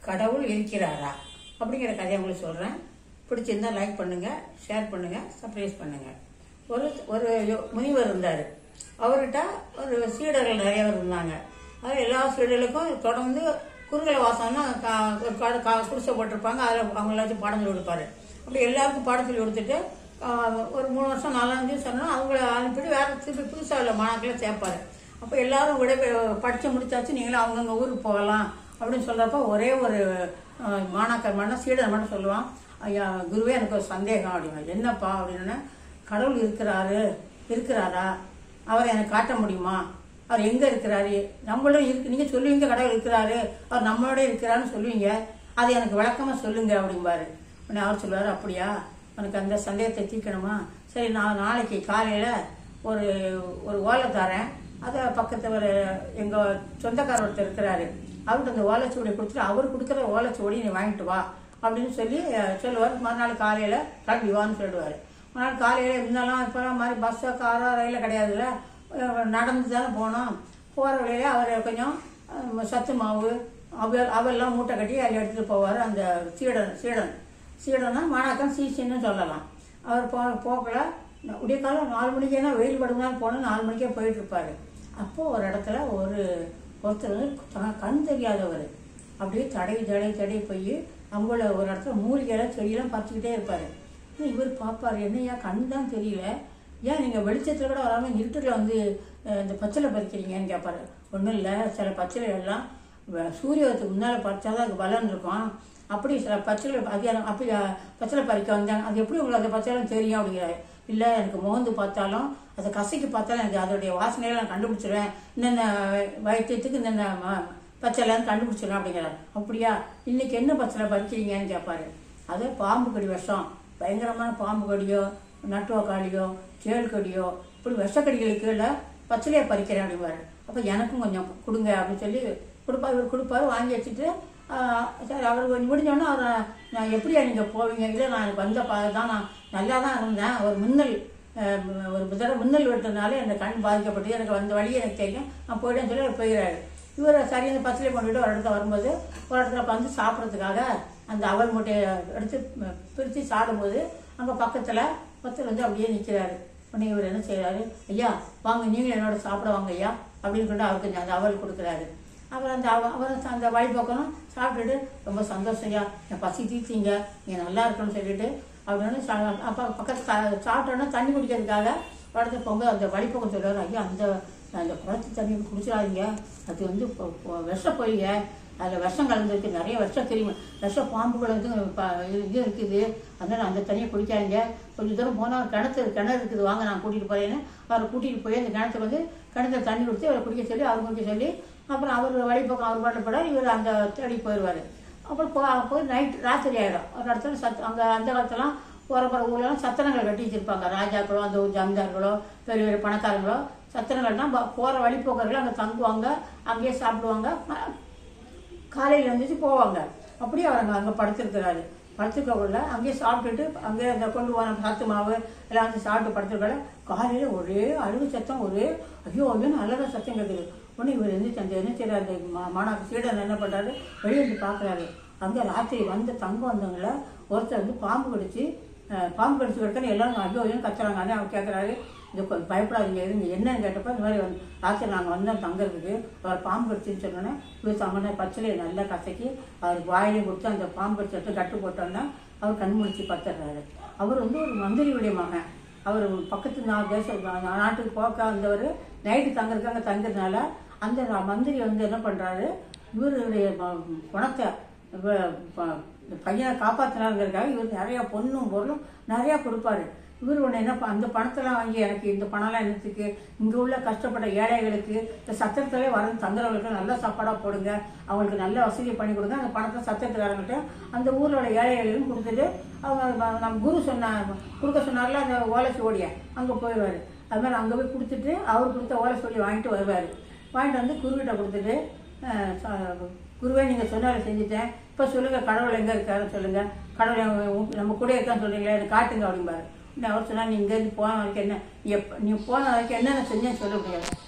கடவுள் இருக்கிறாரா அப்படிங்கிற கதையை உங்களுக்கு சொல்கிறேன் பிடிச்சிருந்தா லைக் பண்ணுங்கள் ஷேர் பண்ணுங்கள் சப்ரைஸ் பண்ணுங்கள் ஒரு ஒரு யோ- முனிவர் இருந்தார் அவர்கிட்ட ஒரு சீடர்கள் நிறைய பேர் இருந்தாங்க அது எல்லா சீடர்களுக்கும் தொடர்ந்து குறுகல வாசம்னா கா- ஒரு காடு கா குடிசை போட்டிருப்பாங்க அதில் அவங்க எல்லாத்தையும் பாடம் சொல்லி கொடுப்பாரு அப்படி எல்லாருக்கும் பாடம் சொல்லி கொடுத்துட்டு ஆ, ஒரு மூணு வருஷம் நாலஞ்சு சொன்னால் அவங்கள அனுப்பிட்டு வேற திருப்பி புதுசாக உள்ள மாணாக்களை சேர்ப்பாரு அப்போ எல்லாரும் விட படித்து முடிச்சாச்சு நீங்களும் அவங்கவுங்க ஊருக்கு போகலாம் அப்படின்னு சொல்கிறப்ப ஒரே ஒரு ஆ, மாணாக்கர் மட்டும் சீடர் மட்டும் சொல்லுவான் ஐயா குருவே எனக்கு ஒரு சந்தேகம் அப்படின்னா என்னப்பா அப்படின்னு கடவுள் இருக்கிறாரு இருக்கிறாரா அவரை எனக்கு காட்ட முடியுமா அவர் எங்க இருக்கிறாரு நம்மளும் இருக்கு நீங்க சொல்லுவீங்க கடவுள் இருக்கிறாரு அவர் நம்மளோட இருக்கிறாருன்னு சொல்லுவீங்க அது எனக்கு விளக்கமா சொல்லுங்க அப்படிம்பாரு உடனே அவர் சொல்லுவாரு அப்படியா உனக்கு அந்த சந்தேகத்தை தீர்க்கணுமா சரி நான் நாளைக்கு காலையில ஒரு ஒரு ஓலை தரேன் அதை பக்கத்து ஒரு எங்க சொந்தக்காரர் ஒருத்தர் இருக்கிறாரு அவர்கிட்ட அந்த ஓலைச்சுவடியை கொடுத்துட்டு அவர் கொடுக்குற ஓலைச்சுவடி நீ வாங்கிட்டு வா அப்படின்னு சொல்லி அஹ், சொல்லுவார் மறுநாள் காலையில கிளம்பி வான்னு சொல்லுவார் மறுநாள் காலையில இருந்தாலும் இப்போலாம் மாதிரி பஸ்ஸோ காரோ ரயிலோ கிடையாதுல்ல அஹ், நடந்து தானே போனோம் போகிற வழியில அவர் கொஞ்சம் அஹ், சத்து மாவு அவல் அவெல்லாம் மூட்டை கட்டி அதில் எடுத்துகிட்டு போவார் அந்த சீடன் சீடன் சீடன்னா மாணாக்கன் சீசின்னு சொல்லலாம் அவர் போ போக்கல விடிய காலம் நாலு மணிக்கேனா வெயில் படுந்தாலும் போனால் நாலு மணிக்கே போயிட்டு இருப்பாரு அப்போ ஒரு இடத்துல ஒரு ஒருத்தர் வந்து த- கண் தெரியாதவர் அப்படியே தடவி தடவி தடவி போய் அவங்கள ஒரு இடத்துல மூலிகையெல்லாம் செடியெல்லாம் பறிச்சுக்கிட்டே இருப்பாரு ஆனா இவர் பார்ப்பாரு என்னையா கண் தான் தெரியல ஏன் நீங்கள் வெளிச்சத்தில் கூட வராமல் இருட்டுல வந்து அஹ், இந்த பச்சிலை பறிக்கிறீங்கன்னு கேட்பாரு ஒன்றும் இல்லை சில பச்சிலை எல்லாம் வ- சூரியத்துக்கு முன்னால் பறிச்சாதான் அதுக்கு பலன் இருக்கும் அப்படி சில பச்சிலை அது எனக்கு அப்படி அஹ், பச்சிலை பறிக்க வந்தாங்க அது எப்படி உங்களுக்கு அந்த பச்சிலை தெரியும் அப்படிங்கிறாரு இல்லை எனக்கு முகந்து பார்த்தாலும் அதை கசக்கி பார்த்தாலும் எனக்கு அதோடைய வாசனையில நான் கண்டுபிடிச்சிருவேன் இன்னென்ன வயிற்றுக்கு இன்னென்ன ம- பச்சைலான்னு கண்டுபிடிச்சிடும் அப்படிங்கிறார் அப்படியா இன்னைக்கு என்ன பச்சை பறிக்கிறீங்கன்னு கேட்பாரு அது பாம்பு கடி விஷம் பயங்கரமான பாம்பு கடியோ நட்டுவக்காளியோ தேள் கடியோ இப்படி விஷக்கடிகளுக்கு இல்லை பச்சைலையை பறிக்கிறேன் அப்படிம்பாரு அப்போ எனக்கும் கொஞ்சம் கொடுங்க அப்படின்னு சொல்லி கொடுப்பாரு இவர் கொடுப்பாரு வாங்கி வச்சுட்டு ஆஹ், சரி அவர் கொஞ்சம் முடிஞ்சோடனே அவர் நான் எப்படியா நீங்கள் போவீங்க இல்லை நான் எனக்கு வந்த பா தான் நான் நல்லா தான் இருந்தேன் ஒரு மின்னல் அஹ், ஒரு தடவை மின்னல் வெட்டதுனால எனக்கு கண் பாதிக்கப்பட்டு எனக்கு வந்த வழியே எனக்கு தெரியும் நான் போயிட்டேன்னு சொல்லி அவர் போயிடுறாரு இவர் சரி அந்த பச்சளை கொண்டுட்டு ஒரு இடத்துல வரும்போது ஒரு இடத்துல வந்து சாப்பிட்றதுக்காக அந்த அவல் மூட்டையை எடுத்து ம- பிரித்து சாப்பிடும்போது அங்கே பக்கத்தில் ஒருத்தர் வந்து அப்படியே நிற்கிறாரு உடனே இவர் என்ன செய்கிறாரு ஐயா வாங்க நீங்களும் என்னோட சாப்பிட வாங்க ஐயா அப்படின்னு சொல்லிட்டு அவருக்கு அந்த அவல் கொடுக்குறாரு அவர் அந்த அவ- அவர் அந்த வழி பக்கம் சாப்பிட்டுட்டு ரொம்ப சந்தோஷம் ஐயா என் பசி தீர்த்தீங்க நீங்கள் நல்லா இருக்கணும்னு சொல்லிட்டு அப்படின்னு சா- அப்போ பக்கத்து சா- சாப்பிட்டோன்னா தண்ணி குடிக்கிறதுக்காக இடத்துல போகும்போது அந்த வழிப்பக்கம் சொல்றாரு ஐயா அந்த அந்த குளத்து தண்ணி குடிச்சிடாதீங்க அது வந்து பொ- பொ- விஷ பொய்ங்க அதில் விஷம் கலந்துருக்கு நிறைய விஷம் தெரியும் விஷ பாம்புகள் வந்து ப- இது இருக்குது அதனால அந்த தண்ணியை குடிக்காதீங்க கொஞ்சம் தூரம் போனால் கிணத்து கிணறு இருக்குது வாங்க நான் கூட்டிகிட்டு போறேன்னு அவரை கூட்டிகிட்டு போய் அந்த கிணத்துக்கு வந்து கிணத்துல தண்ணி கொடுத்து அவரை குடிக்க சொல்லி அவர் குடிக்க சொல்லி அப்புறம் அவர் வழிபக்கம் அவர் பண்ணப்பட இவர் அந்த தேடி போயிடுவார் அப்புறம் போ போய் நைட் ராத்திரி ஆயிடும் ஒரு இடத்துல சத் அங்கே அந்த காலத்துலாம் போகிற போகிற ஊர்லலாம் சத்திரங்கள் கட்டி வச்சிருப்பாங்க ராஜாக்களோ அந்த ஊர் ஜமீன்தார்களோ பெரிய பெரிய பணக்காரங்களோ சத்திரங்கள்னா போகிற வழிபோக்கர்கள் அங்கே தங்குவாங்க அங்கேயே சாப்பிடுவாங்க ம- காலையில் எழுந்திரிச்சு போவாங்க அப்படியே அவர் அங்கே அங்கே படுத்திருக்கிறாரு படுத்துக்கக்குள்ள அங்கேயே சாப்பிட்டுட்டு அங்கேயே அந்த கொண்டு போன சத்து மாவு எல்லாம் வந்து சாப்பிட்டு படுத்துருக்காரு காலையில் ஒரே அழுகு சத்தம் ஒரே ஐயோ ஐயோ நல்லதா சத்தம் கேட்குது உடனே இவர் எந்திரிச்சு அந்த என்ன செய்யறாரு அந்த மா- மாணாக்கு சீடன் என்ன பண்ணுறாரு வெளியே வந்து பார்க்குறாரு அங்கே ராத்திரி வந்த தங்கம் வந்தவங்கள ஒருத்தர் வந்து பாம்பு கடிச்சு அஹ், பாம்பு கடிச்சு கிடக்கன்னு எல்லாரும் ஐயோ ஐயோ கத்துறாங்க அதே அவர் கேட்குறாரு இது கொஞ்சம் பயப்படாதீங்க இருங்க என்னன்னு கேட்டப்ப இந்த மாதிரி வந்து ராத்திரி நாங்கள் வந்தோம் தங்கறதுக்கு அவர் பாம்பு கடிச்சுன்னு சொன்னோன்னே இவர் தங்கின பச்சளையை நல்லா கசக்கி அவர் வாயிலையும் கொடுத்து அந்த பாம்பு கடிச்சு எடுத்து கட்டு போட்டோன்னா அவர் கண் முடிச்சு பத்துறாரு அவர் வந்து ஒரு மந்திரியுடைய மகன் அவர் பக்கத்து நா தேச நா- நாட்டுக்கு போக்க வந்தவர் நைட்டு தங்கறதுக்கு அங்கே தங்குறதுனால அந்த நா- மந்திரி வந்து என்ன பண்ணுறாரு இவருடைய ம- பணத்தை இவ- ப- இந்த பையனை காப்பாற்றினாருங்கிறதுக்காக இவர் நிறைய பொண்ணும் பொருளும் நிறையா கொடுப்பாரு இவர் ஒன்று என்ன ப- அந்த பணத்தெல்லாம் வாங்கி எனக்கு இந்த பணம்லாம் என்னத்துக்கு இங்கே உள்ள கஷ்டப்பட்ட ஏழைகளுக்கு இந்த சத்திரத்திலே வர தங்குறவங்களுக்கு நல்ல சாப்பாடாக போடுங்க அவங்களுக்கு நல்ல வசதி பண்ணி கொடுங்க அந்த பணத்தை சத்திரத்துக்காரங்கிட்ட அந்த ஊரோட ஏழைகளுக்கும் கொடுத்துட்டு அவங்க ம- நம்ம குரு சொன்ன கொடுக்க சொன்னார்ல அந்த ஓலை சோடியை அங்கே போயிடுவார் அது மாதிரி அங்கே போய் கொடுத்துட்டு அவர் கொடுத்த ஓலை சோடி வாங்கிட்டு வருவார் வாங்கிட்டு வந்து குருக்கிட்ட கொடுத்துட்டு அஹ், ச- குருவே நீங்கள் சொன்னால செஞ்சுட்டேன் இப்போ சொல்லுங்கள் கடவுள் எங்கே இருக்காருன்னு சொல்லுங்கள் கடவுள் எங்க- உங்க- நம்ம கூட இருக்கான்னு சொல்றீங்களே எனக்கு காட்டுங்க அப்படிம்பாரு உடனே அவர் சொன்னா நீ இங்கேருந்து போன வரைக்கும் என்ன நீ எப்ப- நீ போன வரைக்கும் என்னென்ன செஞ்சேன்னு சொல்ல முடியாது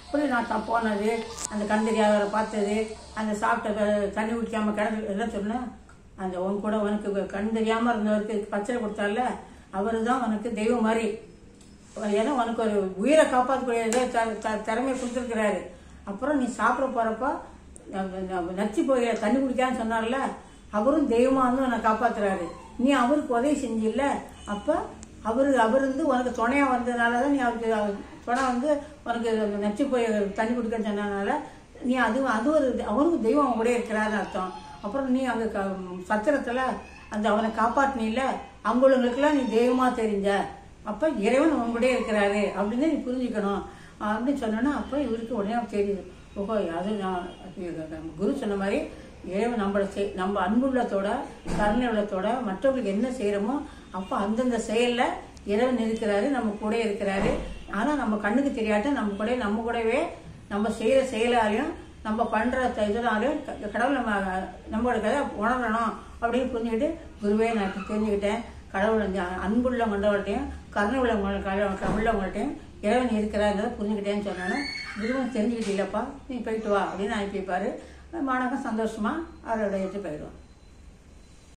இப்படி நான் தான் போனது அந்த கண் தெரியாதவரை பார்த்தது அந்த சாப்பிட்ட க- தண்ணி குடிக்காம கிடந்து எல்லாம் சொன்னேன் அந்த உன் கூட உனக்கு கண் தெரியாம இருந்தவருக்கு பச்சை கொடுத்தால அவரு தான் உனக்கு தெய்வம் மாதிரி ஏன்னா உனக்கு ஒரு உயிரை காப்பாற்றக்கூடிய இதை த- த- திறமையை கொடுத்துருக்கிறாரு அப்புறம் நீ சாப்பிட போறப்ப ந- ந- நச்சு போய் தண்ணி குடிக்கான்னு சொன்னார்ல அவரும் தெய்வமா வந்து உன்னை காப்பாத்துறாரு நீ அவருக்கு உதவி செஞ்சில்ல அப்ப அவரு அவர் வந்து உனக்கு துணையா வந்ததுனால தான் நீ அவருக்கு அவர் துணை வந்து உனக்கு நச்சு போய் தண்ணி குடிக்கன்னு சொன்னதுனால நீ அது அது ஒரு அவருக்கு தெய்வம் அவன் கூட இருக்கிறாருன்னு அர்த்தம் அப்புறம் நீ அங்க க- சத்திரத்துல அந்த அவனை காப்பாத்தினில்ல அவங்களுங்களுக்கெல்லாம் நீ தெய்வமா தெரிஞ்ச அப்ப இறைவன் உன் கூட இருக்கிறாரு அப்படின்னு நீ புரிஞ்சுக்கணும் அப்படின்னு சொன்னோன்னா அப்ப இவருக்கு உடனே தெரியுது ஓஹோ அது நான் குரு சொன்ன மாதிரி இறைவன் நம்மள செய் நம்ம அன்புள்ளத்தோட கருணை உள்ளத்தோட மற்றவங்களுக்கு என்ன செய்யறோமோ அப்ப அந்தந்த செயல்ல இறைவன் இருக்கிறாரு நம்ம கூட இருக்கிறாரு ஆனா நம்ம கண்ணுக்கு தெரியாட்ட நம்ம கூட நம்ம கூடவே நம்ம செய்யற செயலாலையும் நம்ம பண்ற த- இதனாலையும் க- கடவுள் நம்ம நம்மளோட கதை உணரணும் அப்படின்னு புரிஞ்சுக்கிட்டு குருவே நான் இப்ப தெரிஞ்சுக்கிட்டேன் கடவுள் வந்து அன்புள்ள கொண்டவர்கிட்டையும் கருணை உள்ளவங்க உள்ளவங்கள்ட்டையும் இறைவன் இருக்கிறாங்கிறத புரிஞ்சுக்கிட்டேன்னு சொன்னாலும் குருவன் தெரிஞ்சுக்கிட்டீங்களப்பா நீ போயிட்டு வா அப்படின்னு அனுப்பி வைப்பாரு மாணவன் சந்தோஷமா அவரோட எடுத்து போயிடுவான்